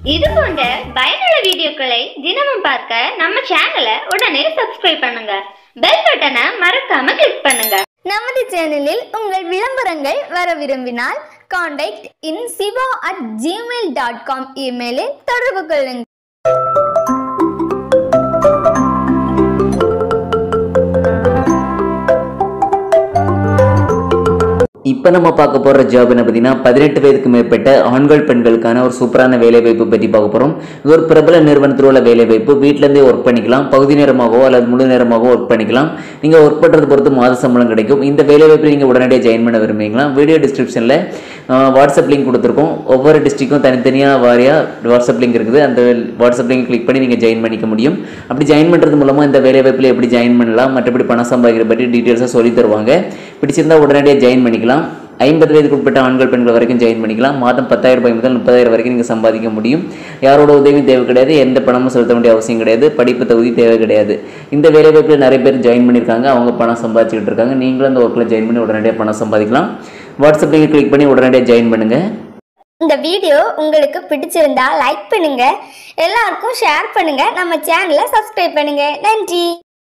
இது போன்ற பயனுள்ள வீடியோக்களை தினமும் பார்க்க நம்ம சேனலை உடனே சப்ஸ்கிரைப் பண்ணுங்க பெல் பட்டனை மறக்காம கிளிக் பண்ணுங்க நமது சேனலில் உங்கள் விளம்பரங்கள் வர விரும்பினால் contact in Siva at Gmail dot com இமெயிலில் தொடர்பு கொள்ளுங்கள் இப்போ நம்ம பார்க்க போகிற ஜாப் என்ன பார்த்தீங்கன்னா பதினெட்டு வயதுக்கு மேற்பட்ட ஆண்கள் பெண்களுக்கான ஒரு சூப்பரான வேலைவாய்ப்பு பற்றி பார்க்க போகிறோம் இது ஒரு பிரபல நிறுவனத்தில் உள்ள வேலைவாய்ப்பு வீட்டிலேருந்தே ஒர்க் பண்ணிக்கலாம் பகுதி நேரமாகவோ அல்லது முழு நேரமாகவோ ஒர்க் பண்ணிக்கலாம் நீங்கள் ஒர்க் பண்ணுறது பொறுத்து மாத சம்பளம் கிடைக்கும் இந்த வேலைவாய்ப்பில் நீங்கள் உடனடியாக ஜாயின் பண்ண விரும்புறீங்களா வீடியோ டிஸ்கிரிப்ஷனில் வாட்ஸ்அப் லிங்க் கொடுத்துருக்கோம் ஒவ்வொரு டிஸ்ட்ரிக்கும் தனித்தனியாக வாரியாக வாட்ஸ்அப் லிங்க் இருக்குது அந்த வாட்ஸ்அப் லிங்க் கிளிக் பண்ணி நீங்கள் ஜாயின் பண்ணிக்க முடியும் அப்படி ஜாயின் பண்ணுறது மூலமாக இந்த வேலைவாய்ப்பில் எப்படி ஜாயின் பண்ணலாம் மற்றபடி பணம் சம்பாதிக்கிற பற்றி டீட்டெயில்ஸாக சொல்லி தருவாங்க பிடிச்சிருந்தா உடனடியாக ஜாயின் பண்ணிக்கலாம் ஐம்பது வயதுக்கு உட்பட்ட ஆண்கள் பெண்கள் வரைக்கும் ஜாயின் பண்ணிக்கலாம் மாதம் பத்தாயிரம் ரூபாய் முதல் முப்பதாயிரம் வரைக்கும் நீங்கள் சம்பாதிக்க முடியும் யாரோட உதவியும் தேவை கிடையாது எந்த பணமும் செலுத்த வேண்டிய அவசியம் கிடையாது படிப்பு தகுதி தேவை கிடையாது இந்த வேலைவாய்ப்பில் நிறைய பேர் ஜாயின் பண்ணியிருக்காங்க அவங்க பணம் சம்பாதிச்சுக்கிட்டு இருக்காங்க நீங்களும் அந்த ஒர்க்கில் ஜாயின் பண்ணி உடனடியாக பணம் சம்பாதிக்கலாம் வாட்ஸ்அப் லிங்க் கிளிக் பண்ணி உடனடியாக ஜாயின் பண்ணுங்கள் இந்த வீடியோ உங்களுக்கு பிடிச்சிருந்தா லைக் பண்ணுங்க எல்லாருக்கும் ஷேர் பண்ணுங்க நம்ம சேனலை சப்ஸ்கிரைப் பண்ணுங்க நன்றி